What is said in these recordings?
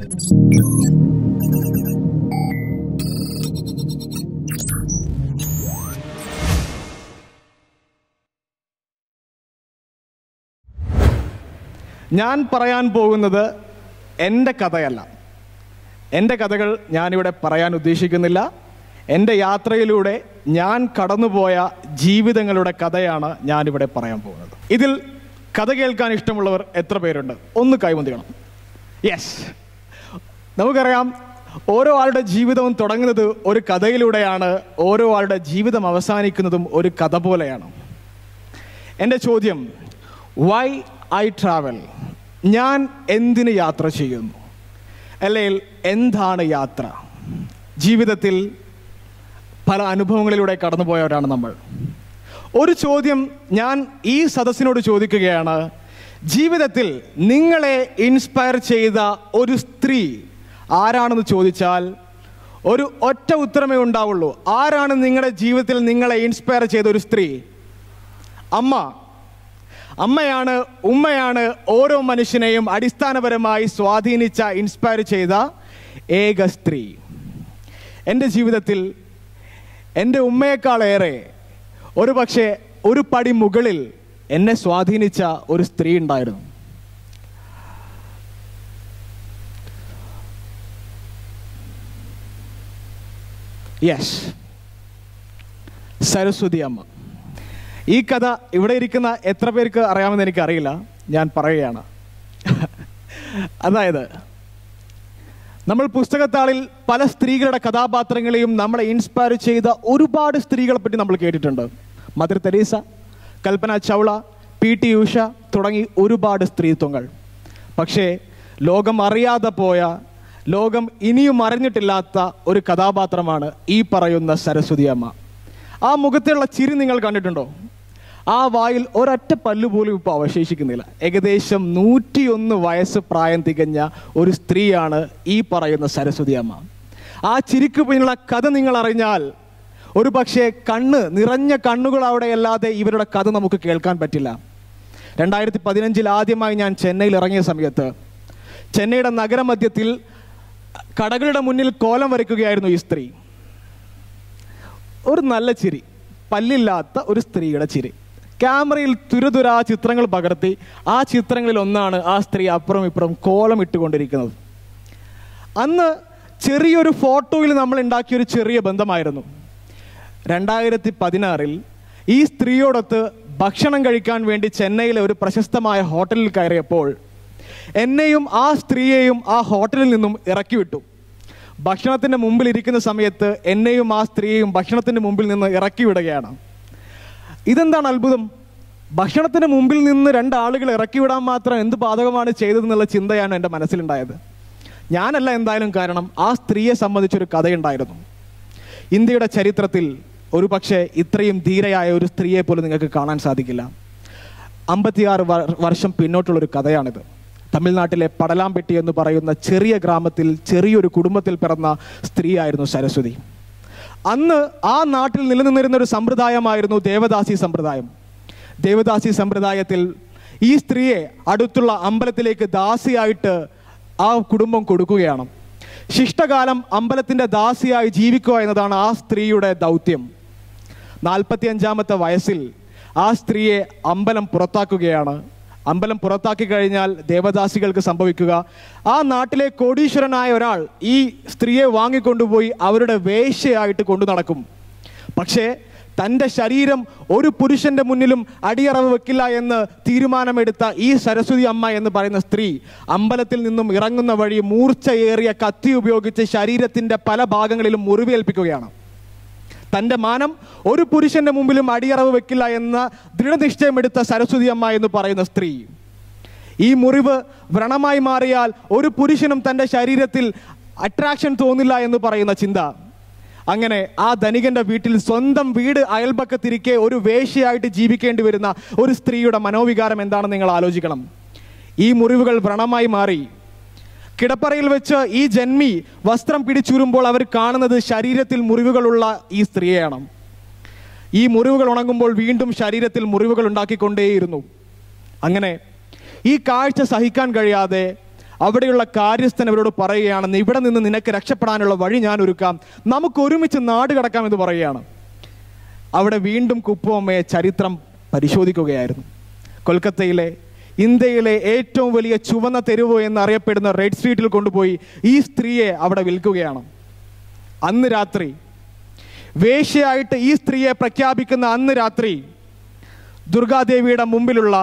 ഞാൻ പറയാൻ പോകുന്നത് എൻ്റെ കഥയല്ല എൻ്റെ കഥകൾ ഞാനിവിടെ പറയാൻ ഉദ്ദേശിക്കുന്നില്ല എൻ്റെ യാത്രയിലൂടെ ഞാൻ കടന്നുപോയ ജീവിതങ്ങളുടെ കഥയാണ് ഞാനിവിടെ പറയാൻ പോകുന്നത് ഇതിൽ കഥ കേൾക്കാൻ ഇഷ്ടമുള്ളവർ എത്ര പേരുണ്ട് ഒന്ന് കൈവന്തിക്കണം യെസ് നമുക്കറിയാം ഓരോ ആളുടെ ജീവിതവും തുടങ്ങുന്നത് ഒരു കഥയിലൂടെയാണ് ഓരോ ആളുടെ ജീവിതം അവസാനിക്കുന്നതും ഒരു കഥ പോലെയാണ് എൻ്റെ ചോദ്യം വൈ ഐ ട്രാവൽ ഞാൻ എന്തിന് യാത്ര ചെയ്യുന്നു അല്ലെങ്കിൽ എന്താണ് യാത്ര ജീവിതത്തിൽ പല അനുഭവങ്ങളിലൂടെ കടന്നുപോയവരാണ് നമ്മൾ ഒരു ചോദ്യം ഞാൻ ഈ സദസ്സിനോട് ചോദിക്കുകയാണ് ജീവിതത്തിൽ നിങ്ങളെ ഇൻസ്പയർ ചെയ്ത ഒരു സ്ത്രീ ആരാണെന്ന് ചോദിച്ചാൽ ഒരു ഒറ്റ ഉത്തരമേ ഉണ്ടാവുള്ളൂ ആരാണ് നിങ്ങളുടെ ജീവിതത്തിൽ നിങ്ങളെ ഇൻസ്പയർ ചെയ്ത ഒരു സ്ത്രീ അമ്മ അമ്മയാണ് ഉമ്മയാണ് ഓരോ മനുഷ്യനെയും അടിസ്ഥാനപരമായി സ്വാധീനിച്ച ഇൻസ്പയർ ചെയ്ത ഏക സ്ത്രീ എൻ്റെ ജീവിതത്തിൽ എൻ്റെ ഉമ്മയെക്കാളേറെ ഒരു പക്ഷേ ഒരു പടി മുകളിൽ എന്നെ സ്വാധീനിച്ച ഒരു സ്ത്രീ ഉണ്ടായിരുന്നു യെസ് സരസ്വതി അമ്മ ഈ കഥ ഇവിടെ ഇരിക്കുന്ന എത്ര പേർക്ക് അറിയാമെന്ന് എനിക്കറിയില്ല ഞാൻ പറയുകയാണ് അതായത് നമ്മൾ പുസ്തകത്താളിൽ പല സ്ത്രീകളുടെ കഥാപാത്രങ്ങളെയും നമ്മളെ ഇൻസ്പയർ ചെയ്ത ഒരുപാട് സ്ത്രീകളെ പറ്റി നമ്മൾ കേട്ടിട്ടുണ്ട് mother Teresa Kalpana Chawla P T Usha തുടങ്ങി ഒരുപാട് സ്ത്രീത്വങ്ങൾ പക്ഷേ ലോകം അറിയാതെ പോയ ലോകം ഇനിയും അറിഞ്ഞിട്ടില്ലാത്ത ഒരു കഥാപാത്രമാണ് ഈ പറയുന്ന സരസ്വതി അമ്മ ആ മുഖത്തുള്ള ചിരി നിങ്ങൾ കണ്ടിട്ടുണ്ടോ ആ വായിൽ ഒരൊറ്റ പല്ല് പോലും ഇപ്പോൾ അവശേഷിക്കുന്നില്ല ഏകദേശം നൂറ്റിയൊന്ന് വയസ്സ് പ്രായം തികഞ്ഞ ഒരു സ്ത്രീയാണ് ഈ പറയുന്ന സരസ്വതി അമ്മ ആ ചിരിക്ക് പിന്നിലുള്ള കഥ നിങ്ങൾ അറിഞ്ഞാൽ ഒരു പക്ഷേ കണ്ണ് നിറഞ്ഞ കണ്ണുകൾ അവിടെ അല്ലാതെ ഇവരുടെ കഥ നമുക്ക് കേൾക്കാൻ പറ്റില്ല രണ്ടായിരത്തി പതിനഞ്ചിൽ ആദ്യമായി ഞാൻ ചെന്നൈയിൽ ഇറങ്ങിയ സമയത്ത് ചെന്നൈയുടെ നഗരമധ്യത്തിൽ കടകളുടെ മുന്നിൽ കോലം വരയ്ക്കുകയായിരുന്നു ഈ സ്ത്രീ ഒരു നല്ല ചിരി പല്ലില്ലാത്ത ഒരു സ്ത്രീയുടെ ചിരി ക്യാമറയിൽ തുരുതുര ആ ചിത്രങ്ങൾ പകർത്തി ആ ചിത്രങ്ങളിൽ ഒന്നാണ് ആ സ്ത്രീ അപ്പുറം ഇപ്പുറം കോലം ഇട്ടുകൊണ്ടിരിക്കുന്നത് അന്ന് ചെറിയൊരു ഫോട്ടോയിൽ നമ്മൾ ഉണ്ടാക്കിയ ഒരു ചെറിയ ബന്ധമായിരുന്നു രണ്ടായിരത്തി പതിനാറിൽ ഈ സ്ത്രീയോടൊത്ത് ഭക്ഷണം കഴിക്കാൻ വേണ്ടി ചെന്നൈയിലെ ഒരു പ്രശസ്തമായ ഹോട്ടലിൽ കയറിയപ്പോൾ എന്നെയും ആ സ്ത്രീയെയും ആ ഹോട്ടലിൽ നിന്നും ഇറക്കി വിട്ടു ഭക്ഷണത്തിന്റെ മുമ്പിൽ ഇരിക്കുന്ന സമയത്ത് എന്നെയും ആ സ്ത്രീയെയും ഭക്ഷണത്തിന്റെ മുമ്പിൽ നിന്ന് ഇറക്കി വിടുകയാണ് ഇതെന്താണ് അത്ഭുതം ഭക്ഷണത്തിന് മുമ്പിൽ നിന്ന് രണ്ടാളുകൾ ഇറക്കി വിടാൻ മാത്രം എന്ത് പാതകമാണ് ചെയ്തതെന്നുള്ള ചിന്തയാണ് എൻ്റെ മനസ്സിലുണ്ടായത് ഞാനല്ല എന്തായാലും കാരണം ആ സ്ത്രീയെ സംബന്ധിച്ചൊരു കഥയുണ്ടായിരുന്നു ഇന്ത്യയുടെ ചരിത്രത്തിൽ ഒരു പക്ഷേ ഇത്രയും ധീരയായ ഒരു സ്ത്രീയെ പോലും നിങ്ങൾക്ക് കാണാൻ സാധിക്കില്ല അമ്പത്തിയാറ് വർ- വർഷം പിന്നോട്ടുള്ളൊരു കഥയാണിത് തമിഴ്നാട്ടിലെ പടലാംപെട്ടി എന്ന് പറയുന്ന ചെറിയ ഗ്രാമത്തിൽ ചെറിയൊരു കുടുംബത്തിൽ പിറന്ന സ്ത്രീയായിരുന്നു സരസ്വതി അന്ന് ആ നാട്ടിൽ നിലനിന്നിരുന്ന ഒരു സമ്പ്രദായമായിരുന്നു ദേവദാസി സമ്പ്രദായം ദേവദാസി സമ്പ്രദായത്തിൽ ഈ സ്ത്രീയെ അടുത്തുള്ള അമ്പലത്തിലേക്ക് ദാസിയായിട്ട് ആ കുടുംബം കൊടുക്കുകയാണ് ശിഷ്ടകാലം അമ്പലത്തിന്റെ ദാസിയായി ജീവിക്കുക എന്നതാണ് ആ സ്ത്രീയുടെ ദൗത്യം നാൽപ്പത്തി അഞ്ചാമത്തെ വയസ്സിൽ ആ സ്ത്രീയെ അമ്പലം പുറത്താക്കുകയാണ് അമ്പലം പുറത്താക്കി കഴിഞ്ഞാൽ ദേവദാസികൾക്ക് സംഭവിക്കുക ആ നാട്ടിലെ കോടീശ്വരനായ ഒരാൾ ഈ സ്ത്രീയെ വാങ്ങിക്കൊണ്ടുപോയി അവരുടെ വേശ്യയായിട്ട് കൊണ്ടു നടക്കും പക്ഷേ തൻ്റെ ശരീരം ഒരു പുരുഷന്റെ മുന്നിലും അടിയറവ് വെക്കില്ല എന്ന് തീരുമാനമെടുത്ത ഈ സരസ്വതി അമ്മ എന്ന് പറയുന്ന സ്ത്രീ അമ്പലത്തിൽ നിന്നും ഇറങ്ങുന്ന വഴി മൂർച്ചയേറിയ കത്തി ഉപയോഗിച്ച് ശരീരത്തിന്റെ പല ഭാഗങ്ങളിലും മുറിവേൽപ്പിക്കുകയാണ് തന്റെ മാനം ഒരു പുരുഷന്റെ മുമ്പിലും അടിയറവ് വെക്കില്ല എന്ന ദൃഢനിശ്ചയമെടുത്ത സരസ്വതി അമ്മ എന്ന് പറയുന്ന സ്ത്രീ ഈ മുറിവ് വ്രണമായി മാറിയാൽ ഒരു പുരുഷനും തന്റെ ശരീരത്തിൽ അട്രാക്ഷൻ തോന്നില്ല എന്ന് പറയുന്ന ചിന്ത അങ്ങനെ ആ ധനികന്റെ വീട്ടിൽ സ്വന്തം വീട് അയൽപക്കത്തിരിക്കെ ഒരു വേശ്യയായിട്ട് ജീവിക്കേണ്ടി വരുന്ന ഒരു സ്ത്രീയുടെ മനോവികാരം എന്താണെന്ന് നിങ്ങൾ ആലോചിക്കണം ഈ മുറിവുകൾ വ്രണമായി മാറി കിടപ്പറയിൽ വെച്ച് ഈ ജന്മി വസ്ത്രം പിടിച്ചൂരുമ്പോൾ അവർ കാണുന്നത് ശരീരത്തിൽ മുറിവുകളുള്ള ഈ സ്ത്രീയെയാണ് ഈ മുറിവുകൾ ഉണങ്ങുമ്പോൾ വീണ്ടും ശരീരത്തിൽ മുറിവുകൾ ഉണ്ടാക്കിക്കൊണ്ടേയിരുന്നു അങ്ങനെ ഈ കാഴ്ച സഹിക്കാൻ കഴിയാതെ അവിടെയുള്ള കാര്യസ്ഥൻ അവരോട് പറയുകയാണ് ഇവിടെ നിന്ന് നിനക്ക് രക്ഷപ്പെടാനുള്ള വഴി ഞാൻ ഒരുക്കാം നമുക്ക് ഒരുമിച്ച് നാട് കടക്കാം എന്ന് പറയുകയാണ് അവിടെ വീണ്ടും കുപ്പുവമ്മയെ ചരിത്രം പരിശോധിക്കുകയായിരുന്നു കൊൽക്കത്തയിലെ ഇന്ത്യയിലെ ഏറ്റവും വലിയ ചുവന്ന തെരുവ് എന്നറിയപ്പെടുന്ന റെഡ് സ്ട്രീറ്റിൽ കൊണ്ടുപോയി ഈ സ്ത്രീയെ അവിടെ വിൽക്കുകയാണ് അന്ന് രാത്രി വേശ്യയായിട്ട് ഈ സ്ത്രീയെ പ്രഖ്യാപിക്കുന്ന അന്ന് രാത്രി ദുർഗാദേവിയുടെ മുമ്പിലുള്ള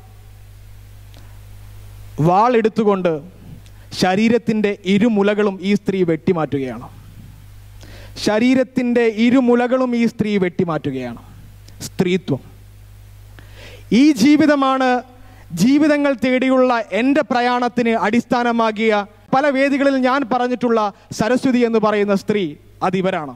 വാളെടുത്തുകൊണ്ട് ശരീരത്തിൻ്റെ ഇരുമുലകളും ഈ സ്ത്രീ വെട്ടിമാറ്റുകയാണ് ശരീരത്തിൻ്റെ ഇരുമുലകളും ഈ സ്ത്രീ വെട്ടിമാറ്റുകയാണ് സ്ത്രീത്വം ഈ ജീവിതമാണ് ജീവിതങ്ങൾ തേടിയുള്ള എൻ്റെ പ്രയാണത്തിന് അടിസ്ഥാനമാകിയ പല വേദികളിൽ ഞാൻ പറഞ്ഞിട്ടുള്ള സരസ്വതി എന്ന് പറയുന്ന സ്ത്രീ അതിവരാണ്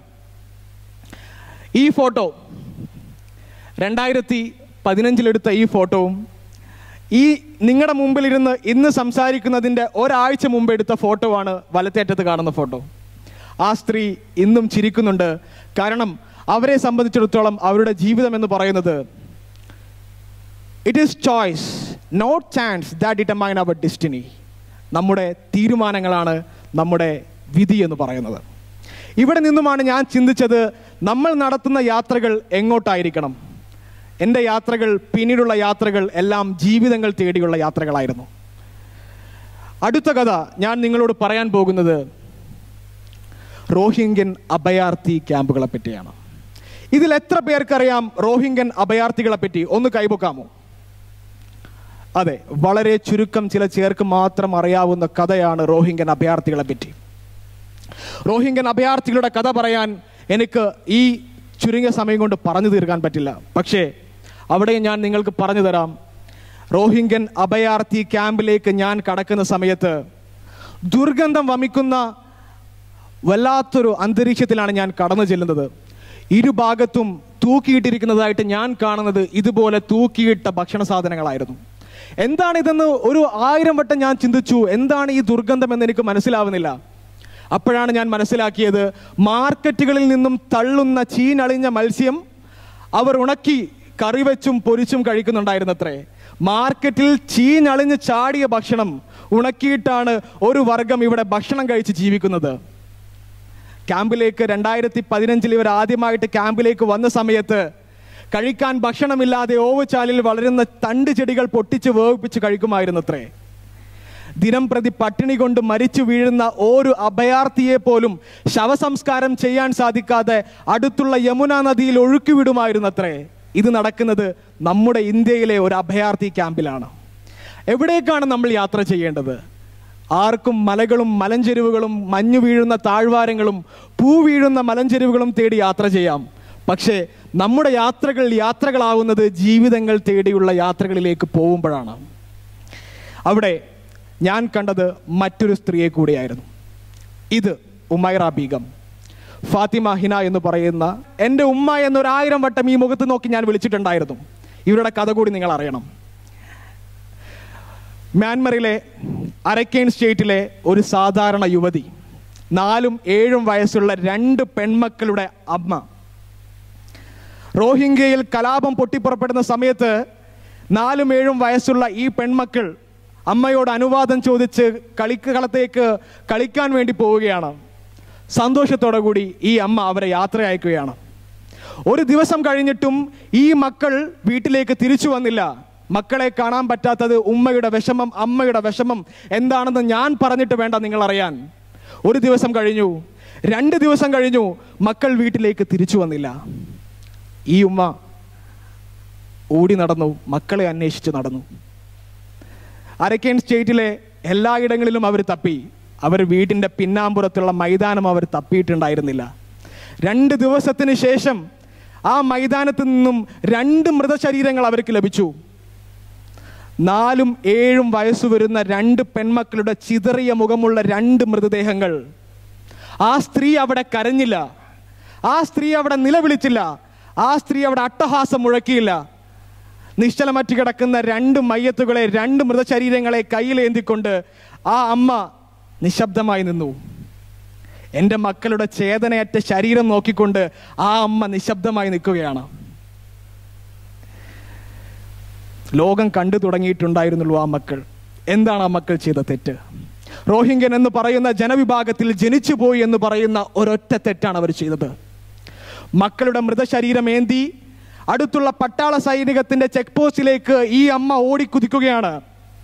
ഈ ഫോട്ടോ രണ്ടായിരത്തി പതിനഞ്ചിലെടുത്ത ഈ ഫോട്ടോവും ഈ നിങ്ങളുടെ മുമ്പിലിരുന്ന് ഇന്ന് സംസാരിക്കുന്നതിൻ്റെ ഒരാഴ്ച മുമ്പ് എടുത്ത ഫോട്ടോ ആണ് വലത്തേറ്റത്ത് കാണുന്ന ഫോട്ടോ ആ സ്ത്രീ ഇന്നും ചിരിക്കുന്നുണ്ട് കാരണം അവരെ സംബന്ധിച്ചിടത്തോളം അവരുടെ ജീവിതം എന്ന് പറയുന്നത് it is choice not chance that determine our destiny നമ്മുടെ തീരുമാനങ്ങളാണ് നമ്മുടെ വിധി എന്ന് പറയുന്നത് ഇവിടെ നിന്നുമാണ് ഞാൻ ചിന്തിച്ചത് നമ്മൾ നടത്തുന്ന യാത്രകൾ എങ്ങോട്ടായിരിക്കണം എൻ്റെ യാത്രകൾ പിന്നീടുള്ള യാത്രകൾ എല്ലാം ജീവിതങ്ങൾ തേടിയുള്ള യാത്രകളായിരുന്നു അടുത്ത കഥ ഞാൻ നിങ്ങളോട് പറയാൻ പോകുന്നത് റോഹിംഗ്യൻ അഭയാർത്ഥി ക്യാമ്പുകളെ പറ്റിയാണ് ഇതിൽ എത്ര പേർക്കറിയാം റോഹിംഗ്യൻ അഭയാർത്ഥികളെ പറ്റി ഒന്ന് കൈപൊക്കാമോ അതെ വളരെ ചുരുക്കം ചില ചേർക്ക് മാത്രം അറിയാവുന്ന കഥയാണ് റോഹിംഗ്യൻ അഭയാർത്ഥികളെ പറ്റി റോഹിംഗ്യൻ അഭയാർത്ഥികളുടെ കഥ പറയാൻ എനിക്ക് ഈ ചുരുങ്ങിയ സമയം കൊണ്ട് പറഞ്ഞു തീർക്കാൻ പറ്റില്ല പക്ഷേ അവിടെ ഞാൻ നിങ്ങൾക്ക് പറഞ്ഞു തരാം റോഹിംഗ്യൻ അഭയാർത്ഥി ക്യാമ്പിലേക്ക് ഞാൻ കടക്കുന്ന സമയത്ത് ദുർഗന്ധം വമിക്കുന്ന വല്ലാത്തൊരു അന്തരീക്ഷത്തിലാണ് ഞാൻ കടന്നു ചെല്ലുന്നത് ഇരുഭാഗത്തും തൂക്കിയിട്ടിരിക്കുന്നതായിട്ട് ഞാൻ കാണുന്നത് ഇതുപോലെ തൂക്കിയിട്ട ഭക്ഷണ സാധനങ്ങളായിരുന്നു എന്താണ് ഇതെന്ന് ഒരു ആയിരം വട്ടം ഞാൻ ചിന്തിച്ചു എന്താണ് ഈ ദുർഗന്ധം എന്ന് എനിക്ക് മനസ്സിലാവുന്നില്ല അപ്പോഴാണ് ഞാൻ മനസ്സിലാക്കിയത് മാർക്കറ്റുകളിൽ നിന്നും തള്ളുന്ന ചീനളിഞ്ഞ മത്സ്യം അവർ ഉണക്കി കറി വെച്ചും പൊരിച്ചും കഴിക്കുന്നുണ്ടായിരുന്നത്രേ മാർക്കറ്റിൽ ചീഞ്ഞളിഞ്ഞ് ചാടിയ ഭക്ഷണം ഉണക്കിയിട്ടാണ് ഒരു വർഗം ഇവിടെ ഭക്ഷണം കഴിച്ച് ജീവിക്കുന്നത് ക്യാമ്പിലേക്ക് രണ്ടായിരത്തി പതിനഞ്ചിൽ ഇവർ ആദ്യമായിട്ട് ക്യാമ്പിലേക്ക് വന്ന സമയത്ത് കഴിക്കാൻ ഭക്ഷണമില്ലാതെ ഓവുചാലിൽ വളരുന്ന തണ്ട് ചെടികൾ പൊട്ടിച്ച് വേവിപ്പിച്ച് കഴിക്കുമായിരുന്നത്രേ ദിനം പ്രതി പട്ടിണി കൊണ്ട് മരിച്ചു വീഴുന്ന ഒരു അഭയാർത്ഥിയെ പോലും ശവസംസ്കാരം ചെയ്യാൻ സാധിക്കാതെ അടുത്തുള്ള യമുന നദിയിൽ ഒഴുക്കിവിടുമായിരുന്നത്രേ ഇത് നടക്കുന്നത് നമ്മുടെ ഇന്ത്യയിലെ ഒരു അഭയാർത്ഥി ക്യാമ്പിലാണ് എവിടേക്കാണ് നമ്മൾ യാത്ര ചെയ്യേണ്ടത് ആർക്കും മലകളും മലഞ്ചെരുവുകളും മഞ്ഞു വീഴുന്ന താഴ്വാരങ്ങളും പൂ വീഴുന്ന മലഞ്ചെരുവുകളും തേടി യാത്ര ചെയ്യാം പക്ഷേ നമ്മുടെ യാത്രകൾ യാത്രകളാവുന്നത് ജീവിതങ്ങൾ തേടിയുള്ള യാത്രകളിലേക്ക് പോകുമ്പോഴാണ് അവിടെ ഞാൻ കണ്ടത് മറ്റൊരു സ്ത്രീയെ കൂടിയായിരുന്നു ഇത് ഉമൈറ ബീഗം ഫാത്തിമ ഹിന എന്ന് പറയുന്ന എൻ്റെ ഉമ്മ എന്നൊരായിരം വട്ടം ഈ മുഖത്ത് നോക്കി ഞാൻ വിളിച്ചിട്ടുണ്ടായിരുന്നു ഇവരുടെ കഥ കൂടി നിങ്ങൾ അറിയണം മ്യാൻമറിലെ അരക്കേൻ സ്റ്റേറ്റിലെ ഒരു സാധാരണ യുവതി നാലും ഏഴും വയസ്സുള്ള രണ്ട് പെൺമക്കളുടെ അമ്മ റോഹിംഗ്യയിൽ കലാപം പൊട്ടിപ്പുറപ്പെടുന്ന സമയത്ത് നാലും ഏഴും വയസ്സുള്ള ഈ പെൺമക്കൾ അമ്മയോട് അനുവാദം ചോദിച്ച് കളിക്കളത്തേക്ക് കളിക്കാൻ വേണ്ടി പോവുകയാണ് സന്തോഷത്തോടു കൂടി ഈ അമ്മ അവരെ യാത്ര അയക്കുകയാണ് ഒരു ദിവസം കഴിഞ്ഞിട്ടും ഈ മക്കൾ വീട്ടിലേക്ക് തിരിച്ചു വന്നില്ല മക്കളെ കാണാൻ പറ്റാത്തത് ഉമ്മയുടെ വിഷമം അമ്മയുടെ വിഷമം എന്താണെന്ന് ഞാൻ പറഞ്ഞിട്ട് വേണ്ട നിങ്ങൾ അറിയാൻ ഒരു ദിവസം കഴിഞ്ഞു രണ്ട് ദിവസം കഴിഞ്ഞു മക്കൾ വീട്ടിലേക്ക് തിരിച്ചു വന്നില്ല ഈ ഉമ്മ ഓടി നടന്നു മക്കളെ അന്വേഷിച്ച് നടന്നു അരക്കേൻ സ്റ്റേറ്റിലെ എല്ലായിടങ്ങളിലും അവർ തപ്പി അവർ വീടിൻ്റെ പിന്നാമ്പുറത്തുള്ള മൈതാനം അവർ തപ്പിയിട്ടുണ്ടായിരുന്നില്ല രണ്ട് ദിവസത്തിന് ശേഷം ആ മൈതാനത്ത് നിന്നും രണ്ട് മൃതശരീരങ്ങൾ അവർക്ക് ലഭിച്ചു നാലും ഏഴും വയസ്സ് വരുന്ന രണ്ട് പെൺമക്കളുടെ ചിതറിയ മുഖമുള്ള രണ്ട് മൃതദേഹങ്ങൾ ആ സ്ത്രീ അവിടെ കരഞ്ഞില്ല ആ സ്ത്രീ അവിടെ നിലവിളിച്ചില്ല ആ സ്ത്രീ അവിടെ അട്ടഹാസം മുഴക്കിയില്ല നിശ്ചലമറ്റ് കിടക്കുന്ന രണ്ട് മയ്യത്തുകളെ രണ്ട് മൃതശരീരങ്ങളെ കയ്യിലേന്തിക്കൊണ്ട് ആ അമ്മ നിശബ്ദമായി നിന്നു എൻ്റെ മക്കളുടെ ചേതനയറ്റ ശരീരം നോക്കിക്കൊണ്ട് ആ അമ്മ നിശബ്ദമായി നിൽക്കുകയാണ് ലോകം കണ്ടു തുടങ്ങിയിട്ടുണ്ടായിരുന്നുള്ളൂ ആ മക്കൾ എന്താണ് ആ മക്കൾ ചെയ്ത തെറ്റ് റോഹിംഗ്യൻ എന്ന് പറയുന്ന ജനവിഭാഗത്തിൽ ജനിച്ചുപോയി എന്ന് പറയുന്ന ഒരൊറ്റ തെറ്റാണ് അവർ ചെയ്തത് മക്കളുടെ മൃതശരീരമേന്തി അടുത്തുള്ള പട്ടാള സൈനികത്തിന്റെ ചെക്ക് പോസ്റ്റിലേക്ക് ഈ അമ്മ ഓടിക്കുതിക്കുകയാണ്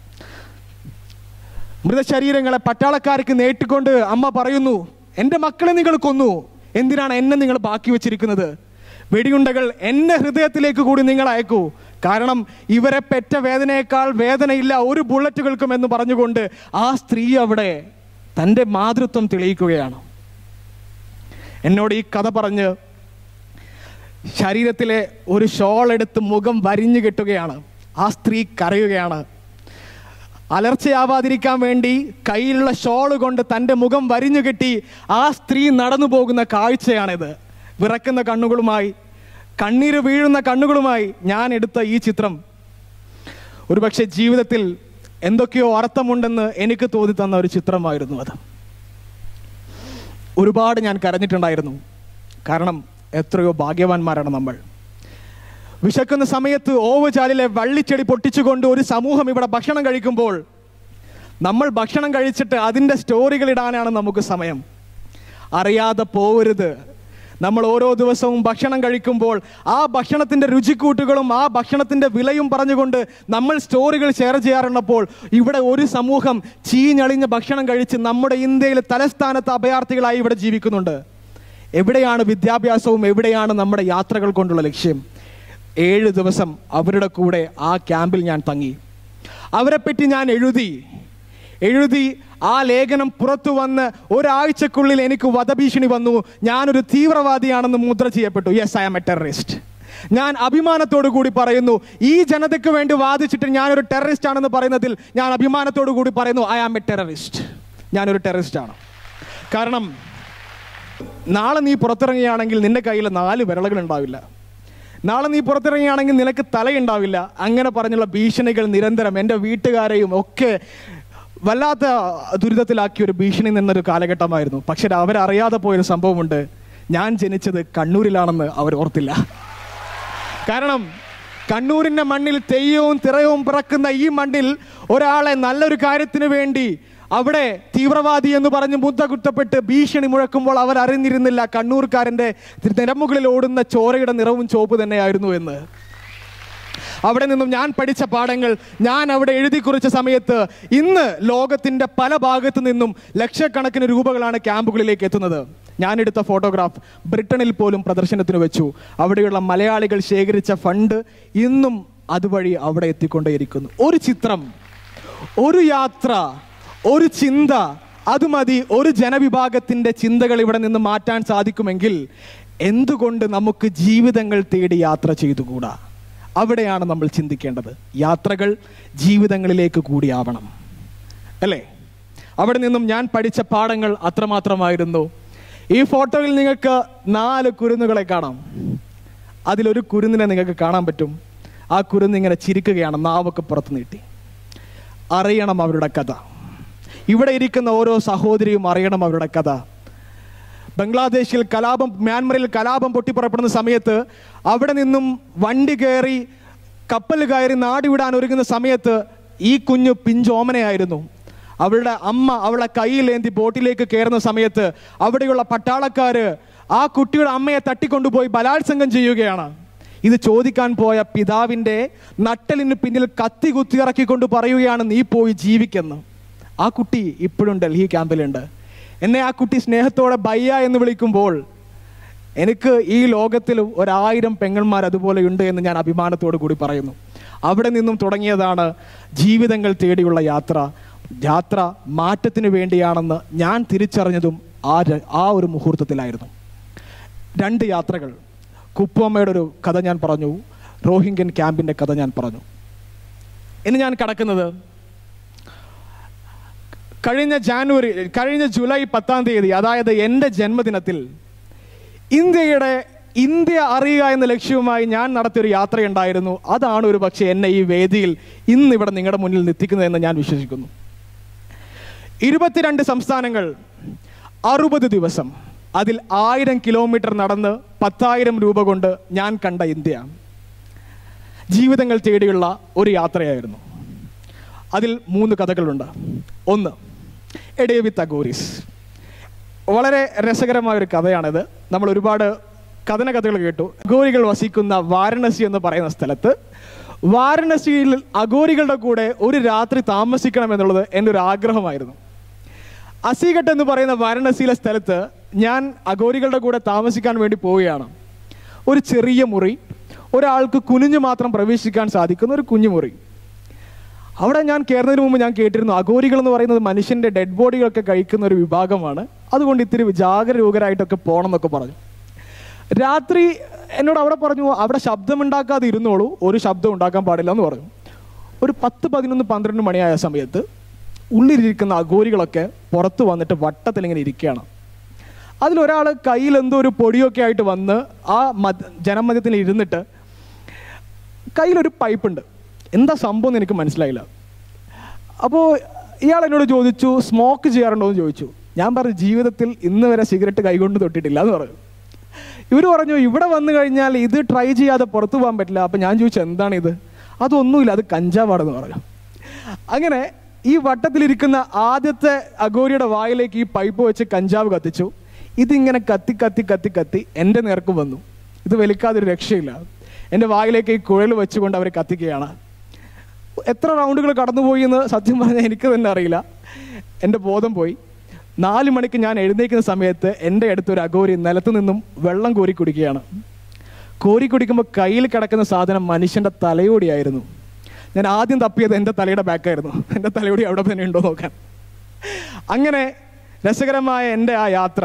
മൃതശരീരങ്ങളെ പട്ടാളക്കാർക്ക് നേട്ടിക്കൊണ്ട് അമ്മ പറയുന്നു എൻ്റെ മക്കളെ നിങ്ങൾ കൊന്നു എന്തിനാണ് എന്നെ നിങ്ങൾ ബാക്കി വെച്ചിരിക്കുന്നത് വെടിയുണ്ടകൾ എൻ്റെ ഹൃദയത്തിലേക്ക് കൂടി നിങ്ങൾ അയക്കൂ കാരണം ഇവരെ പെറ്റ വേദനയേക്കാൾ വേദനയില്ല ഒരു ബുള്ളറ്റുകൾക്കും എന്ന് പറഞ്ഞുകൊണ്ട് ആ സ്ത്രീ അവിടെ തൻ്റെ മാതൃത്വം തെളിയിക്കുകയാണ് എന്നോട് ഈ കഥ പറഞ്ഞ് ശരീരത്തിലെ ഒരു ഷോൾ എടുത്ത് മുഖം വരിഞ്ഞു കെട്ടുകയാണ് ആ സ്ത്രീ കരയുകയാണ് അലർച്ചയാവാതിരിക്കാൻ വേണ്ടി കയ്യിലുള്ള ഷോൾ കൊണ്ട് തൻ്റെ മുഖം വരിഞ്ഞു കെട്ടി ആ സ്ത്രീ നടന്നു പോകുന്ന കാഴ്ചയാണിത് വിറക്കുന്ന കണ്ണുകളുമായി കണ്ണീര് വീഴുന്ന കണ്ണുകളുമായി ഞാൻ എടുത്ത ഈ ചിത്രം ഒരുപക്ഷെ ജീവിതത്തിൽ എന്തൊക്കെയോ അർത്ഥമുണ്ടെന്ന് എനിക്ക് തോന്നി തന്ന ഒരു ചിത്രമായിരുന്നു അത് ഒരുപാട് ഞാൻ കരഞ്ഞിട്ടുണ്ടായിരുന്നു കാരണം എത്രയോ ഭാഗ്യവാന്മാരാണ് നമ്മൾ വിശക്കുന്ന സമയത്ത് ഓവുചാലിലെ വള്ളിച്ചെടി പൊട്ടിച്ചുകൊണ്ട് ഒരു സമൂഹം ഇവിടെ ഭക്ഷണം കഴിക്കുമ്പോൾ നമ്മൾ ഭക്ഷണം കഴിച്ചിട്ട് അതിൻ്റെ സ്റ്റോറികൾ ഇടാനാണ് നമുക്ക് സമയം അറിയാതെ പോവരുത് നമ്മൾ ഓരോ ദിവസവും ഭക്ഷണം കഴിക്കുമ്പോൾ ആ ഭക്ഷണത്തിൻ്റെ രുചിക്കൂട്ടുകളും ആ ഭക്ഷണത്തിൻ്റെ വിലയും പറഞ്ഞുകൊണ്ട് നമ്മൾ സ്റ്റോറികൾ ഷെയർ ചെയ്യാറുള്ളപ്പോൾ ഇവിടെ ഒരു സമൂഹം ചീഞ്ഞളിഞ്ഞ ഭക്ഷണം കഴിച്ച് നമ്മുടെ ഇന്ത്യയിലെ തലസ്ഥാനത്ത് അഭയാർത്ഥികളായി ഇവിടെ ജീവിക്കുന്നുണ്ട് എവിടെയാണ് വിദ്യാഭ്യാസവും എവിടെയാണ് നമ്മുടെ യാത്രകൾ കൊണ്ടുള്ള ലക്ഷ്യം ഏഴ് ദിവസം അവരുടെ കൂടെ ആ ക്യാമ്പിൽ ഞാൻ തങ്ങി അവരെപ്പറ്റി ഞാൻ എഴുതി എഴുതി ആ ലേഖനം പുറത്തു വന്ന് ഒരാഴ്ചക്കുള്ളിൽ എനിക്ക് വധഭീഷണി വന്നു ഞാനൊരു തീവ്രവാദിയാണെന്ന് മുദ്ര ചെയ്യപ്പെട്ടു yes I am a terrorist ഞാൻ അഭിമാനത്തോടു കൂടി പറയുന്നു ഈ ജനതയ്ക്ക് വേണ്ടി വാദിച്ചിട്ട് ഞാനൊരു ടെററിസ്റ്റ് ആണെന്ന് പറയുന്നതിൽ ഞാൻ അഭിമാനത്തോടു കൂടി പറയുന്നു ഐ ആം എ ടെററിസ്റ്റ് ഞാനൊരു ടെററിസ്റ്റ് ആണ് കാരണം നാളെ നീ പുറത്തിറങ്ങുകയാണെങ്കിൽ നിന്റെ കയ്യിൽ നാല് വിരളുകൾ ഉണ്ടാവില്ല നാളെ നീ പുറത്തിറങ്ങുകയാണെങ്കിൽ നിനക്ക് തലയുണ്ടാവില്ല അങ്ങനെ പറഞ്ഞുള്ള ഭീഷണികൾ നിരന്തരം എൻ്റെ വീട്ടുകാരെയും ഒക്കെ വല്ലാത്ത ദുരിതത്തിലാക്കിയ ഒരു ഭീഷണി നിന്നൊരു കാലഘട്ടമായിരുന്നു പക്ഷെ അവരറിയാതെ പോയൊരു സംഭവമുണ്ട് ഞാൻ ജനിച്ചത് കണ്ണൂരിലാണെന്ന് അവർ ഓർത്തില്ല കാരണം കണ്ണൂരിൻ്റെ മണ്ണിൽ തെയ്യവും തിറയവും പിറക്കുന്ന ഈ മണ്ണിൽ ഒരാളെ നല്ലൊരു കാര്യത്തിന് വേണ്ടി അവിടെ തീവ്രവാദി എന്ന് പറഞ്ഞ് മുദ്ര കുത്തപ്പെട്ട് ഭീഷണി മുഴക്കുമ്പോൾ അവർ അറിഞ്ഞിരുന്നില്ല കണ്ണൂർക്കാരൻ്റെ നിരമുകളിൽ ഓടുന്ന ചോരയുടെ നിറവും ചോപ്പ് തന്നെയായിരുന്നു എന്ന് അവിടെ നിന്നും ഞാൻ പഠിച്ച പാഠങ്ങൾ ഞാൻ അവിടെ എഴുതി കുറിച്ച സമയത്ത് ഇന്ന് ലോകത്തിന്റെ പല ഭാഗത്തു നിന്നും ലക്ഷക്കണക്കിന് രൂപകളാണ് ക്യാമ്പുകളിലേക്ക് എത്തുന്നത് ഞാൻ എടുത്ത ഫോട്ടോഗ്രാഫ് ബ്രിട്ടനിൽ പോലും പ്രദർശനത്തിന് വെച്ചു അവിടെയുള്ള മലയാളികൾ ശേഖരിച്ച ഫണ്ട് ഇന്നും അതുവഴി അവിടെ എത്തിക്കൊണ്ടേയിരിക്കുന്നു ഒരു ചിത്രം ഒരു യാത്ര ഒരു ചിന്ത അത് മതി ഒരു ജനവിഭാഗത്തിന്റെ ചിന്തകൾ ഇവിടെ നിന്ന് മാറ്റാൻ സാധിക്കുമെങ്കിൽ എന്തുകൊണ്ട് നമുക്ക് ജീവിതങ്ങൾ തേടി യാത്ര ചെയ്തുകൂടാ അവിടെയാണ് നമ്മൾ ചിന്തിക്കേണ്ടത് യാത്രകൾ ജീവിതങ്ങളിലേക്ക് കൂടിയാവണം അല്ലേ അവിടെ നിന്നും ഞാൻ പഠിച്ച പാഠങ്ങൾ അത്രമാത്രമായിരുന്നു ഈ ഫോട്ടോയിൽ നിങ്ങൾക്ക് നാല് കുരുന്നുകളെ കാണാം അതിലൊരു കുരുന്നിനെ നിങ്ങൾക്ക് കാണാൻ പറ്റും ആ കുരുന്ന് ഇങ്ങനെ ചിരിക്കുകയാണ് നാവൊക്കെ പുറത്ത് നീട്ടി അറിയണം അവരുടെ കഥ ഇവിടെ ഇരിക്കുന്ന ഓരോ സഹോദരിയും അറിയണം അവരുടെ കഥ ബംഗ്ലാദേശിൽ കലാപം മ്യാൻമറിൽ കലാപം പൊട്ടിപ്പുറപ്പെടുന്ന സമയത്ത് അവിടെ നിന്നും വണ്ടി കയറി കപ്പൽ കയറി നാടുവിടാൻ ഒരുങ്ങുന്ന സമയത്ത് ഈ കുഞ്ഞു പിഞ്ചോമനയായിരുന്നു അവളുടെ അമ്മ അവളെ കയ്യിലേന്തി ബോട്ടിലേക്ക് കയറുന്ന സമയത്ത് അവിടെയുള്ള പട്ടാളക്കാര് ആ കുട്ടിയുടെ അമ്മയെ തട്ടിക്കൊണ്ടുപോയി ബലാത്സംഗം ചെയ്യുകയാണ് ഇത് ചോദിക്കാൻ പോയ പിതാവിൻ്റെ നട്ടലിന് പിന്നിൽ കത്തി കുത്തിയിറക്കിക്കൊണ്ട് പറയുകയാണ് നീ പോയി ജീവിക്കെന്ന് ആ കുട്ടി ഇപ്പോഴും ഡൽഹി ക്യാമ്പിലുണ്ട് എന്നെ ആ കുട്ടി സ്നേഹത്തോടെ ബയ്യ എന്ന് വിളിക്കുമ്പോൾ എനിക്ക് ഈ ലോകത്തിൽ ഒരായിരം പെങ്ങന്മാർ അതുപോലെയുണ്ട് എന്ന് ഞാൻ അഭിമാനത്തോടു കൂടി പറയുന്നു അവിടെ നിന്നും തുടങ്ങിയതാണ് ജീവിതങ്ങൾ തേടിയുള്ള യാത്ര യാത്ര മാറ്റത്തിന് വേണ്ടിയാണെന്ന് ഞാൻ തിരിച്ചറിഞ്ഞതും ആ ര- ആ ഒരു മുഹൂർത്തത്തിലായിരുന്നു രണ്ട് യാത്രകൾ കുപ്പമ്മയുടെ ഒരു കഥ ഞാൻ പറഞ്ഞു റോഹിംഗ്യൻ ക്യാമ്പിൻ്റെ കഥ ഞാൻ പറഞ്ഞു ഇനി ഞാൻ കടക്കുന്നത് കഴിഞ്ഞ ജാനുവരി കഴിഞ്ഞ ജൂലൈ പത്താം തീയതി അതായത് എൻ്റെ ജന്മദിനത്തിൽ ഇന്ത്യയുടെ ഇന്ത്യ അറിയുക എന്ന ലക്ഷ്യവുമായി ഞാൻ നടത്തിയൊരു യാത്രയുണ്ടായിരുന്നു അതാണ് ഒരു പക്ഷേ എന്നെ ഈ വേദിയിൽ ഇന്ന് ഇവിടെ നിങ്ങളുടെ മുന്നിൽ നിർത്തിക്കുന്നതെന്ന് ഞാൻ വിശ്വസിക്കുന്നു ഇരുപത്തിരണ്ട് സംസ്ഥാനങ്ങൾ അറുപത് ദിവസം അതിൽ ആയിരം കിലോമീറ്റർ നടന്ന് പത്തായിരം രൂപ കൊണ്ട് ഞാൻ കണ്ട ഇന്ത്യ ജീവിതങ്ങൾ തേടിയുള്ള ഒരു യാത്രയായിരുന്നു അതിൽ മൂന്ന് കഥകളുണ്ട് ഒന്ന് എ ഡേ വിത്ത് അഗോരീസ് വളരെ രസകരമായ ഒരു കഥയാണിത് നമ്മൾ ഒരുപാട് കഥന കഥകൾ കേട്ടു അഘോരികൾ വസിക്കുന്ന വാരണസി എന്ന് പറയുന്ന സ്ഥലത്ത് വാരണസിയിൽ അഘോരികളുടെ കൂടെ ഒരു രാത്രി താമസിക്കണം എന്നുള്ളത് എൻ്റെ ഒരു ആഗ്രഹമായിരുന്നു അസീഘട്ട് എന്ന് പറയുന്ന വാരണസിയിലെ സ്ഥലത്ത് ഞാൻ അഘോരികളുടെ കൂടെ താമസിക്കാൻ വേണ്ടി പോവുകയാണ് ഒരു ചെറിയ മുറി ഒരാൾക്ക് കുനിഞ്ഞു മാത്രം പ്രവേശിക്കാൻ സാധിക്കുന്ന ഒരു കുഞ്ഞു മുറി അവിടെ ഞാൻ കയറുന്നതിന് മുമ്പ് ഞാൻ കേട്ടിരുന്നു അഘോരികൾ എന്ന് പറയുന്നത് മനുഷ്യന്റെ ഡെഡ് ബോഡികളൊക്കെ കഴിക്കുന്ന ഒരു വിഭാഗമാണ് അതുകൊണ്ട് ഇത്തിരി ജാഗരൂകരായിട്ടൊക്കെ പോകണം എന്നൊക്കെ പറഞ്ഞു രാത്രി എന്നോട് അവിടെ പറഞ്ഞു അവിടെ ശബ്ദമുണ്ടാക്കാതെ ഇരുന്നോളൂ ഒരു ശബ്ദം ഉണ്ടാക്കാൻ പാടില്ല എന്ന് പറഞ്ഞു ഒരു പത്ത് പതിനൊന്ന് പന്ത്രണ്ട് മണിയായ സമയത്ത് ഉള്ളിലിരിക്കുന്ന അഘോരികളൊക്കെ പുറത്ത് വന്നിട്ട് വട്ടത്തിൽ ഇങ്ങനെ ഇരിക്കുകയാണ് അതിലൊരാൾ കയ്യിൽ എന്തോ ഒരു പൊടിയൊക്കെ ആയിട്ട് വന്ന് ആ മദ് ജനമധ്യത്തിൽ ഇരുന്നിട്ട് കയ്യിലൊരു പൈപ്പുണ്ട് എന്താ സംഭവം എന്ന് എനിക്ക് മനസ്സിലായില്ല അപ്പോൾ ഇയാൾ എന്നോട് ചോദിച്ചു സ്മോക്ക് ചെയ്യാറുണ്ടോ എന്ന് ചോദിച്ചു ഞാൻ പറഞ്ഞു ജീവിതത്തിൽ ഇന്ന് വരെ സിഗരറ്റ് കൈകൊണ്ട് തൊട്ടിട്ടില്ല എന്ന് പറഞ്ഞു ഇവർ പറഞ്ഞു ഇവിടെ വന്നു കഴിഞ്ഞാൽ ഇത് ട്രൈ ചെയ്യാതെ പുറത്തു പോകാൻ പറ്റില്ല അപ്പം ഞാൻ ചോദിച്ചു എന്താണ് ഇത് അതൊന്നുമില്ല അത് കഞ്ചാവാണെന്ന് പറഞ്ഞു അങ്ങനെ ഈ വട്ടത്തിലിരിക്കുന്ന ആദ്യത്തെ അഗോരിയുടെ വായിലേക്ക് ഈ പൈപ്പ് വെച്ച് കഞ്ചാവ് കത്തിച്ചു ഇതിങ്ങനെ കത്തി കത്തി കത്തി കത്തി എൻ്റെ നേർക്ക് വന്നു ഇത് വലിക്കാതെ ഒരു രക്ഷയില്ല എൻ്റെ വായിലേക്ക് ഈ കുഴൽ വെച്ചുകൊണ്ട് അവർ കത്തിക്കുകയാണ് എത്ര റൗണ്ടുകൾ കടന്നുപോയി എന്ന് സത്യം പറഞ്ഞാൽ എനിക്ക് തന്നെ അറിയില്ല എൻ്റെ ബോധം പോയി നാല് മണിക്ക് ഞാൻ എഴുന്നേക്കുന്ന സമയത്ത് എൻ്റെ അടുത്ത് ഒരു അഗോരി നിലത്ത് നിന്നും വെള്ളം കോരി കുടിക്കുകയാണ് കോരി കുടിക്കുമ്പോൾ കയ്യിൽ കിടക്കുന്ന സാധനം മനുഷ്യൻ്റെ തലയോടിയായിരുന്നു ഞാൻ ആദ്യം തപ്പിയത് എൻ്റെ തലയുടെ ബാക്കായിരുന്നു എൻ്റെ തലയോടി അവിടെ തന്നെ ഉണ്ടോ നോക്കാൻ അങ്ങനെ രസകരമായ എൻ്റെ ആ യാത്ര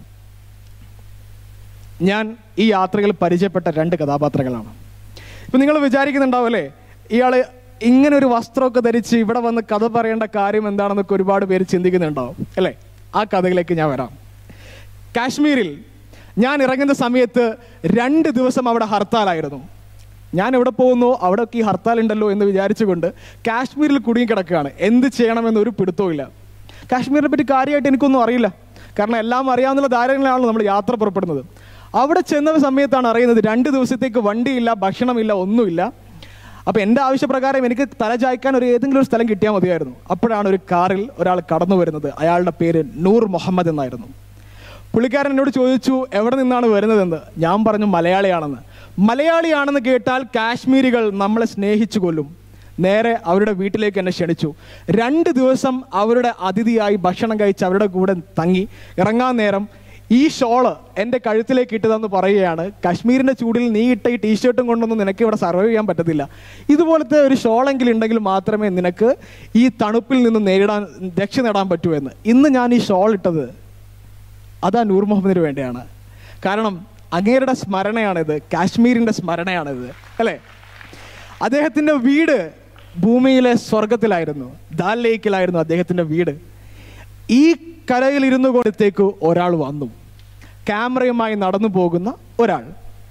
ഞാൻ ഈ യാത്രയിൽ പരിചയപ്പെട്ട രണ്ട് കഥാപാത്രങ്ങളാണ് ഇപ്പം നിങ്ങൾ വിചാരിക്കുന്നുണ്ടാവും അല്ലേ ഇയാൾ ഇങ്ങനെ ഒരു വസ്ത്രമൊക്കെ ധരിച്ച് ഇവിടെ വന്ന് കഥ പറയേണ്ട കാര്യം എന്താണെന്നൊക്കെ ഒരുപാട് പേര് ചിന്തിക്കുന്നുണ്ടാവും അല്ലേ ആ കഥയിലേക്ക് ഞാൻ വരാം കാശ്മീരിൽ ഞാൻ ഇറങ്ങുന്ന സമയത്ത് രണ്ട് ദിവസം അവിടെ ഹർത്താലായിരുന്നു ഞാൻ എവിടെ പോകുന്നു അവിടെയൊക്കെ ഈ ഹർത്താൽ ഉണ്ടല്ലോ എന്ന് വിചാരിച്ചുകൊണ്ട് കാശ്മീരിൽ കുടുങ്ങി കിടക്കുകയാണ് എന്ത് ചെയ്യണമെന്ന് ഒരു പിടുത്തവും ഇല്ല കാശ്മീരിനെ പറ്റി കാര്യമായിട്ട് എനിക്കൊന്നും അറിയില്ല കാരണം എല്ലാം അറിയാവുന്ന ധാരണകളാണല്ലോ നമ്മൾ യാത്ര പുറപ്പെടുന്നത് അവിടെ ചെന്ന സമയത്താണ് അറിയുന്നത് രണ്ട് ദിവസത്തേക്ക് വണ്ടിയില്ല ഭക്ഷണമില്ല ഒന്നുമില്ല അപ്പോൾ എൻ്റെ ആവശ്യപ്രകാരം എനിക്ക് തല ചായ്ക്കാൻ ഒരു ഏതെങ്കിലും ഒരു സ്ഥലം കിട്ടിയാൽ മതിയായിരുന്നു അപ്പോഴാണ് ഒരു കാറിൽ ഒരാൾ കടന്നു വരുന്നത് അയാളുടെ പേര് നൂർ മുഹമ്മദ് എന്നായിരുന്നു പുള്ളിക്കാരൻ എന്നോട് ചോദിച്ചു എവിടെ നിന്നാണ് വരുന്നതെന്ന് ഞാൻ പറഞ്ഞു മലയാളിയാണെന്ന് മലയാളിയാണെന്ന് കേട്ടാൽ കാശ്മീരികൾ നമ്മളെ സ്നേഹിച്ചു കൊല്ലും നേരെ അവരുടെ വീട്ടിലേക്ക് എന്നെ ക്ഷണിച്ചു രണ്ട് ദിവസം അവരുടെ അതിഥിയായി ഭക്ഷണം കഴിച്ച് അവരുടെ കൂടെ തങ്ങി ഇറങ്ങാൻ നേരം ഈ ഷോള് എൻ്റെ കഴുത്തിലേക്ക് ഇട്ടതെന്ന് പറയുകയാണ് കാശ്മീരിൻ്റെ ചൂടിൽ നീ ഇട്ട ഈ ടീഷർട്ടും കൊണ്ടൊന്നും നിനക്ക് ഇവിടെ സർവൈവ് ചെയ്യാൻ പറ്റത്തില്ല ഇതുപോലത്തെ ഒരു ഷോളെങ്കിലും ഉണ്ടെങ്കിൽ മാത്രമേ നിനക്ക് ഈ തണുപ്പിൽ നിന്ന് നേരിടാൻ രക്ഷ നേടാൻ പറ്റൂ എന്ന് ഇന്ന് ഞാൻ ഈ ഷോൾ ഇട്ടത് അതാ നൂർ മുഹമ്മദിന് വേണ്ടിയാണ് കാരണം അങ്ങേരുടെ സ്മരണയാണിത് കാശ്മീരിൻ്റെ സ്മരണയാണിത് അല്ലേ അദ്ദേഹത്തിൻ്റെ വീട് ഭൂമിയിലെ സ്വർഗത്തിലായിരുന്നു ദാൽ ലേക്കിലായിരുന്നു അദ്ദേഹത്തിൻ്റെ വീട് ഈ കരയിൽ ഇരുന്നു കൊണ്ടത്തേക്ക് ഒരാൾ വന്നു ക്യാമറയുമായി നടന്നു പോകുന്ന ഒരാൾ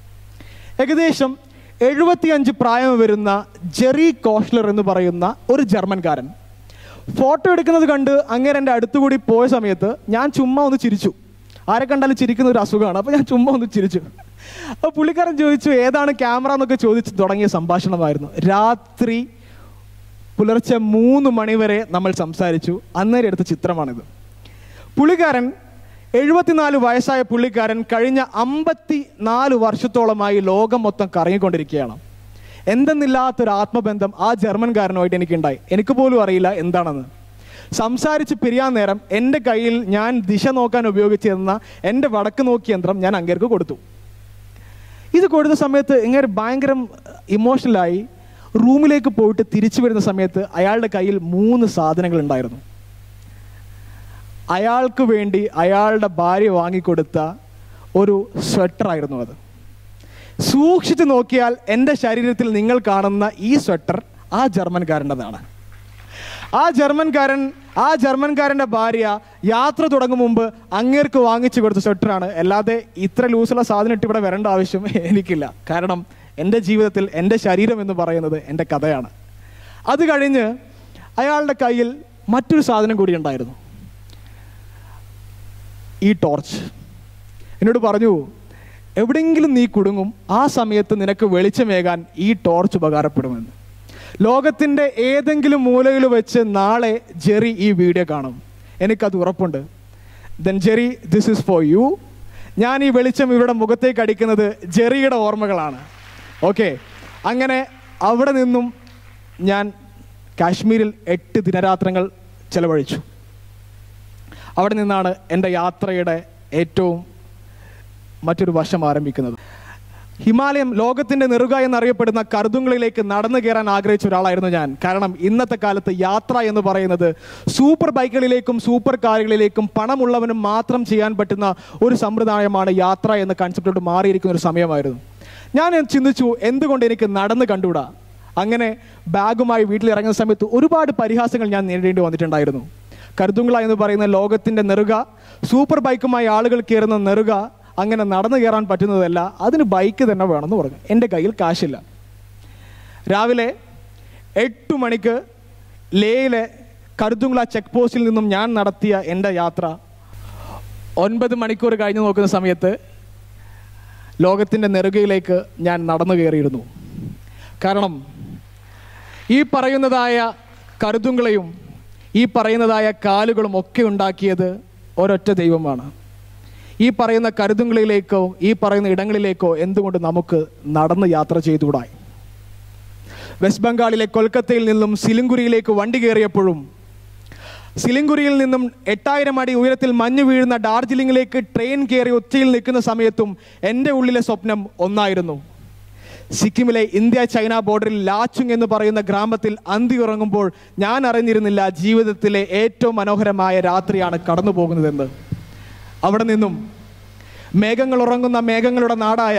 ഏകദേശം എഴുപത്തിയഞ്ച് പ്രായം വരുന്ന ജെറി കോഷ്ലർ എന്ന് പറയുന്ന ഒരു ജർമ്മൻകാരൻ ഫോട്ടോ എടുക്കുന്നത് കണ്ട് അങ്ങേരെ എൻ്റെ അടുത്തുകൂടി പോയ സമയത്ത് ഞാൻ ചുമ്മാ ഒന്ന് ചിരിച്ചു ആരെ കണ്ടാലും ചിരിക്കുന്ന ഒരു അസുഖമാണ് അപ്പോൾ ഞാൻ ചുമ്മാ ഒന്ന് ചിരിച്ചു അപ്പോൾ പുള്ളിക്കാരൻ ചോദിച്ചു ഏതാണ് ക്യാമറ എന്നൊക്കെ ചോദിച്ച് തുടങ്ങിയ സംഭാഷണമായിരുന്നു രാത്രി പുലർച്ചെ മൂന്ന് മണിവരെ നമ്മൾ സംസാരിച്ചു അന്നേരം എടുത്ത ചിത്രമാണിത് പുള്ളിക്കാരൻ എഴുപത്തിനാല് വയസ്സായ പുള്ളിക്കാരൻ കഴിഞ്ഞ അമ്പത്തി നാല് വർഷത്തോളമായി ലോകം മൊത്തം കറങ്ങിക്കൊണ്ടിരിക്കുകയാണ് എന്തെന്നില്ലാത്തൊരു ആത്മബന്ധം ആ ജർമ്മൻകാരനുമായിട്ട് എനിക്കുണ്ടായി എനിക്ക് പോലും അറിയില്ല എന്താണെന്ന് സംസാരിച്ച് പിരിയാൻ നേരം എൻ്റെ കയ്യിൽ ഞാൻ ദിശ നോക്കാൻ ഉപയോഗിച്ചിരുന്ന എൻ്റെ വടക്ക് നോക്കി യന്ത്രം ഞാൻ അങ്ങേർക്ക് കൊടുത്തു ഇത് കൊടുത്ത സമയത്ത് ഇങ്ങനെ ഭയങ്കര ഇമോഷണലായി റൂമിലേക്ക് പോയിട്ട് തിരിച്ചു വരുന്ന സമയത്ത് അയാളുടെ കയ്യിൽ മൂന്ന് സാധനങ്ങൾ ഉണ്ടായിരുന്നു അയാൾക്ക് വേണ്ടി അയാളുടെ ഭാര്യ വാങ്ങിക്കൊടുത്ത ഒരു സ്വെറ്ററായിരുന്നു അത് സൂക്ഷിച്ചു നോക്കിയാൽ എൻ്റെ ശരീരത്തിൽ നിങ്ങൾ കാണുന്ന ഈ സ്വെറ്റർ ആ ജർമ്മൻകാരൻ്റെതാണ് ആ ജർമ്മൻകാരൻ ആ ജർമ്മൻകാരൻ്റെ ഭാര്യ യാത്ര തുടങ്ങും മുമ്പ് അങ്ങേർക്ക് വാങ്ങിച്ചു കൊടുത്ത സ്വെറ്ററാണ് അല്ലാതെ ഇത്ര ലൂസുള്ള സാധനം ഇട്ട് ഇവിടെ വരേണ്ട ആവശ്യം എനിക്കില്ല കാരണം എൻ്റെ ജീവിതത്തിൽ എൻ്റെ ശരീരം എന്ന് പറയുന്നത് എൻ്റെ കഥയാണ് അത് കഴിഞ്ഞ് അയാളുടെ കയ്യിൽ മറ്റൊരു സാധനം കൂടി ഉണ്ടായിരുന്നു ഈ ടോർച്ച് എന്നോട് പറഞ്ഞു എവിടെയെങ്കിലും നീ കുടുങ്ങും ആ സമയത്ത് നിനക്ക് വെളിച്ചമേകാൻ ഈ ടോർച്ച് ഉപകാരപ്പെടുമെന്ന് ലോകത്തിൻ്റെ ഏതെങ്കിലും മൂലയിൽ വെച്ച് നാളെ ജെറി ഈ വീഡിയോ കാണും എനിക്കത് ഉറപ്പുണ്ട് then Jerry this is for you ഞാൻ ഈ വെളിച്ചം ഇവരുടെ മുഖത്തേക്ക് അടിക്കുന്നത് ജെറിയുടെ ഓർമ്മകളാണ് ഓക്കെ അങ്ങനെ അവിടെ നിന്നും ഞാൻ കാശ്മീരിൽ എട്ട് ദിനരാത്രങ്ങൾ ചെലവഴിച്ചു അവിടെ നിന്നാണ് എൻ്റെ യാത്രയുടെ ഏറ്റവും മറ്റൊരു വശം ആരംഭിക്കുന്നത് ഹിമാലയം ലോകത്തിന്റെ നെറുക എന്നറിയപ്പെടുന്ന കരുതുങ്ങളിലേക്ക് നടന്നു കയറാൻ ആഗ്രഹിച്ച ഒരാളായിരുന്നു ഞാൻ കാരണം ഇന്നത്തെ കാലത്ത് യാത്ര എന്ന് പറയുന്നത് സൂപ്പർ ബൈക്കുകളിലേക്കും സൂപ്പർ കാറുകളിലേക്കും പണമുള്ളവനും മാത്രം ചെയ്യാൻ പറ്റുന്ന ഒരു സമ്പ്രദായമാണ് യാത്ര എന്ന കൺസെപ്റ്റോട് മാറിയിരിക്കുന്ന ഒരു സമയമായിരുന്നു ഞാൻ ചിന്തിച്ചു എന്തുകൊണ്ട് എനിക്ക് നടന്ന് കണ്ടുകൂടാ അങ്ങനെ ബാഗുമായി വീട്ടിൽ ഇറങ്ങുന്ന സമയത്ത് ഒരുപാട് പരിഹാസങ്ങൾ ഞാൻ നേരിടേണ്ടി വന്നിട്ടുണ്ടായിരുന്നു കരുതുങ്കള എന്ന് പറയുന്ന ലോകത്തിന്റെ നെറുക സൂപ്പർ ബൈക്കുമായി ആളുകൾ കയറുന്ന നെറുക അങ്ങനെ നടന്നു കയറാൻ പറ്റുന്നതല്ല അതിന് ബൈക്ക് തന്നെ വേണമെന്ന് പറഞ്ഞു എൻ്റെ കയ്യിൽ കാശില്ല രാവിലെ എട്ട് മണിക്ക് ലേയിലെ കരുതുങ്കള ചെക്ക് പോസ്റ്റിൽ നിന്നും ഞാൻ നടത്തിയ എൻ്റെ യാത്ര ഒൻപത് മണിക്കൂർ കഴിഞ്ഞ് നോക്കുന്ന സമയത്ത് ലോകത്തിൻ്റെ നെറുകയിലേക്ക് ഞാൻ നടന്നു കയറിയിരുന്നു കാരണം ഈ പറയുന്നതായ കരുതുങ്കളയും ഈ പറയുന്നതായ കാലുകളും ഒക്കെ ഉണ്ടാക്കിയത് ഒരൊറ്റ ദൈവമാണ് ഈ പറയുന്ന കരുതുങ്കളിലേക്കോ ഈ പറയുന്ന ഇടങ്ങളിലേക്കോ എന്തുകൊണ്ട് നമുക്ക് നടന്ന് യാത്ര ചെയ്തുകൂടായി വെസ്റ്റ് ബംഗാളിലെ കൊൽക്കത്തയിൽ നിന്നും സിലിങ്കുരിയിലേക്ക് വണ്ടി കയറിയപ്പോഴും സിലിങ്കുരിയിൽ നിന്നും എട്ടായിരം അടി ഉയരത്തിൽ മഞ്ഞ് വീഴുന്ന ഡാർജിലിംഗിലേക്ക് ട്രെയിൻ കയറി ഉച്ചയിൽ നിൽക്കുന്ന സമയത്തും എൻ്റെ ഉള്ളിലെ സ്വപ്നം ഒന്നായിരുന്നു സിക്കിമിലെ ഇന്ത്യ ചൈന ബോർഡറിൽ ലാച്ചുങ് എന്ന് പറയുന്ന ഗ്രാമത്തിൽ അന്തി ഉറങ്ങുമ്പോൾ ഞാൻ അറിഞ്ഞിരുന്നില്ല ജീവിതത്തിലെ ഏറ്റവും മനോഹരമായ രാത്രിയാണ് കടന്നു പോകുന്നതെന്ന് അവിടെ നിന്നും മേഘങ്ങൾ ഉറങ്ങുന്ന മേഘങ്ങളുടെ നാടായ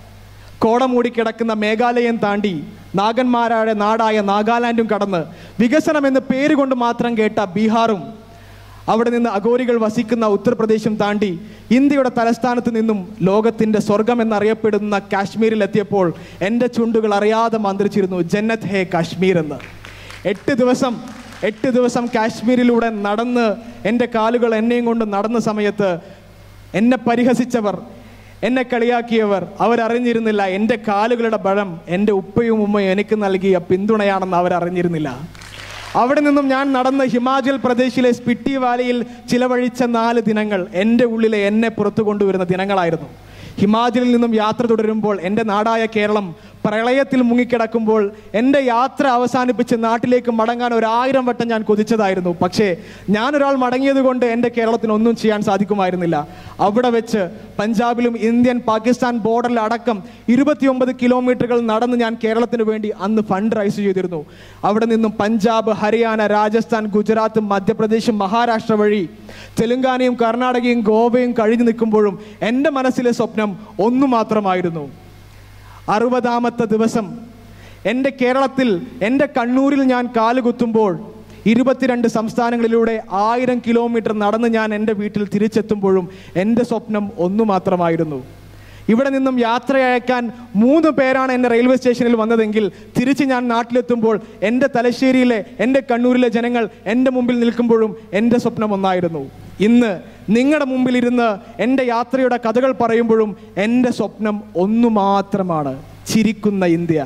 കോട മൂടിക്കിടക്കുന്ന മേഘാലയം താണ്ടി നാഗന്മാരുടെ നാടായ നാഗാലാൻഡും കടന്ന് വികസനം എന്ന് പേരുകൊണ്ട് മാത്രം കേട്ട ബീഹാറും അവിടെ നിന്ന് അഘോരികൾ വസിക്കുന്ന ഉത്തർപ്രദേശും താണ്ടി ഇന്ത്യയുടെ തലസ്ഥാനത്ത് നിന്നും ലോകത്തിൻ്റെ സ്വർഗം എന്നറിയപ്പെടുന്ന കാശ്മീരിൽ എത്തിയപ്പോൾ എൻ്റെ ചുണ്ടുകൾ അറിയാതെ മന്ത്രിച്ചിരുന്നു ജന്നത്ത് ഹേ കാശ്മീർ എന്ന് എട്ട് ദിവസം എട്ട് ദിവസം കാശ്മീരിലൂടെ നടന്ന് എൻ്റെ കാലുകൾ എന്നെയും കൊണ്ട് നടന്ന സമയത്ത് എന്നെ പരിഹസിച്ചവർ എന്നെ കളിയാക്കിയവർ അവരറിഞ്ഞിരുന്നില്ല എൻ്റെ കാലുകളുടെ ബലം എൻ്റെ ഉപ്പയും ഉമ്മയും എനിക്ക് നൽകിയ പിന്തുണയാണെന്ന് അവരറിഞ്ഞിരുന്നില്ല അവിടെ നിന്നും ഞാൻ നടന്ന് ഹിമാചൽ പ്രദേശിലെ സ്പിട്ടി വാലിയിൽ ചിലവഴിച്ച നാല് ദിനങ്ങൾ എൻ്റെ ഉള്ളിലെ എന്നെ പുറത്തു കൊണ്ടുവരുന്ന ദിനങ്ങളായിരുന്നു ഹിമാചലിൽ നിന്നും യാത്ര തുടരുമ്പോൾ എൻ്റെ നാടായ കേരളം പ്രളയത്തിൽ മുങ്ങിക്കിടക്കുമ്പോൾ എൻ്റെ യാത്ര അവസാനിപ്പിച്ച് നാട്ടിലേക്ക് മടങ്ങാൻ ഒരായിരം വട്ടം ഞാൻ കൊതിച്ചതായിരുന്നു പക്ഷേ ഞാനൊരാൾ മടങ്ങിയത് കൊണ്ട് എൻ്റെ കേരളത്തിന് ഒന്നും ചെയ്യാൻ സാധിക്കുമായിരുന്നില്ല അവിടെ വെച്ച് പഞ്ചാബിലും ഇന്ത്യൻ പാകിസ്ഥാൻ ബോർഡറിൽ അടക്കം ഇരുപത്തിയൊമ്പത് കിലോമീറ്ററുകൾ നടന്ന് ഞാൻ കേരളത്തിന് വേണ്ടി അന്ന് ഫണ്ട് റൈസ് ചെയ്തിരുന്നു അവിടെ നിന്നും പഞ്ചാബ് ഹരിയാന രാജസ്ഥാൻ ഗുജറാത്ത് മധ്യപ്രദേശും മഹാരാഷ്ട്ര വഴി തെലുങ്കാനയും കർണാടകയും ഗോവയും കഴിഞ്ഞു നിൽക്കുമ്പോഴും എൻ്റെ മനസ്സിലെ സ്വപ്നം ഒന്നു മാത്രമായിരുന്നു അറുപതാമത്തെ ദിവസം എൻ്റെ കേരളത്തിൽ എൻ്റെ കണ്ണൂരിൽ ഞാൻ കാലുകുത്തുമ്പോൾ ഇരുപത്തിരണ്ട് സംസ്ഥാനങ്ങളിലൂടെ ആയിരം കിലോമീറ്റർ നടന്ന് ഞാൻ എൻ്റെ വീട്ടിൽ തിരിച്ചെത്തുമ്പോഴും എൻ്റെ സ്വപ്നം ഒന്നു മാത്രമായിരുന്നു ഇവിടെ നിന്നും യാത്ര അയക്കാൻ മൂന്ന് പേരാണ് എൻ്റെ റെയിൽവേ സ്റ്റേഷനിൽ വന്നതെങ്കിൽ തിരിച്ച് ഞാൻ നാട്ടിലെത്തുമ്പോൾ എൻ്റെ തലശ്ശേരിയിലെ എൻ്റെ കണ്ണൂരിലെ ജനങ്ങൾ എൻ്റെ മുമ്പിൽ നിൽക്കുമ്പോഴും എൻ്റെ സ്വപ്നം ഒന്നായിരുന്നു ഇന്ന് നിങ്ങളുടെ മുമ്പിൽ ഇരുന്ന് എൻ്റെ യാത്രയുടെ കഥകൾ പറയുമ്പോഴും എൻ്റെ സ്വപ്നം ഒന്നു മാത്രമാണ് ചിരിക്കുന്ന ഇന്ത്യ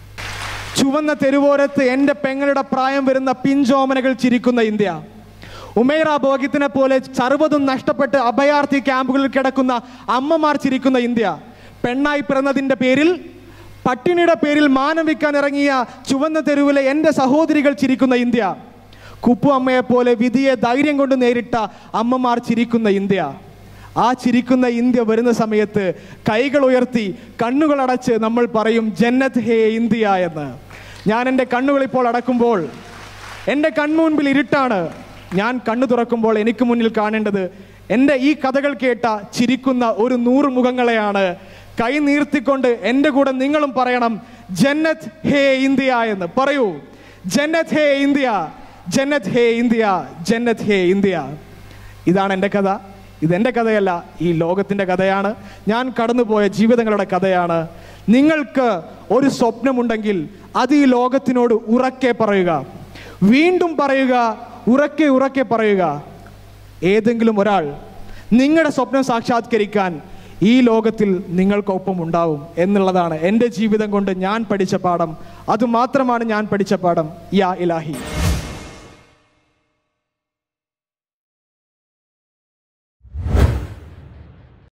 ചുവന്ന തെരുവോരത്ത് എൻ്റെ പെങ്ങളുടെ പ്രായം വരുന്ന പിഞ്ചോമനകൾ ചിരിക്കുന്ന ഇന്ത്യ ഉമേറ ഭോഗ്യത്തിനെ പോലെ സർവ്വതും നഷ്ടപ്പെട്ട് അഭയാർത്ഥി ക്യാമ്പുകളിൽ കിടക്കുന്ന അമ്മമാർ ചിരിക്കുന്ന ഇന്ത്യ പെണ്ണായി പിറന്നതിൻ്റെ പേരിൽ പട്ടിണിയുടെ പേരിൽ മാനം വിൽക്കാൻ ഇറങ്ങിയ ചുവന്ന തെരുവിലെ എൻ്റെ സഹോദരികൾ ചിരിക്കുന്ന ഇന്ത്യ കുപ്പു അമ്മയെ പോലെ വിധിയെ ധൈര്യം കൊണ്ട് നേരിട്ട അമ്മമാർ ചിരിക്കുന്ന ഇന്ത്യ ആ ചിരിക്കുന്ന ഇന്ത്യ വരുന്ന സമയത്ത് കൈകൾ ഉയർത്തി കണ്ണുകൾ അടച്ച് നമ്മൾ പറയും ജന്നത്ത് ഹേ ഇന്ത്യ എന്ന് ഞാൻ എൻ്റെ കണ്ണുകൾ ഇപ്പോൾ അടക്കുമ്പോൾ എൻ്റെ കൺമുൻപിൽ ഇരുട്ടാണ് ഞാൻ കണ്ണു തുറക്കുമ്പോൾ എനിക്ക് മുന്നിൽ കാണേണ്ടത് എൻ്റെ ഈ കഥകൾ കേട്ട ചിരിക്കുന്ന ഒരു നൂറ് മുഖങ്ങളെയാണ് കൈ നീർത്തിക്കൊണ്ട് എൻ്റെ കൂടെ നിങ്ങളും പറയണം ജന്നത്ത് ഹേ ഇന്ത്യ എന്ന് പറയൂ ജന്നത്ത് ഹേ ഇന്ത്യ ജന്നത്ത് ഹേ ഇന്ത്യ ജന്നത്ത് ഹേ ഇന്ത്യ ഇതാണ് എൻ്റെ കഥ ഇതെൻ്റെ കഥയല്ല ഈ ലോകത്തിൻ്റെ കഥയാണ് ഞാൻ കടന്നുപോയ ജീവിതങ്ങളുടെ കഥയാണ് നിങ്ങൾക്ക് ഒരു സ്വപ്നമുണ്ടെങ്കിൽ അത് ഈ ലോകത്തിനോട് ഉറക്കെ പറയുക വീണ്ടും പറയുക ഉറക്കെ ഉറക്കെ പറയുക ഏതെങ്കിലും ഒരാൾ നിങ്ങളുടെ സ്വപ്നം സാക്ഷാത്കരിക്കാൻ ഈ ലോകത്തിൽ നിങ്ങൾക്കൊപ്പം ഉണ്ടാവും എന്നുള്ളതാണ് എൻ്റെ ജീവിതം കൊണ്ട് ഞാൻ പഠിച്ച പാഠം അതുമാത്രമാണ് ഞാൻ പഠിച്ച പാഠം യാ ഇലാഹി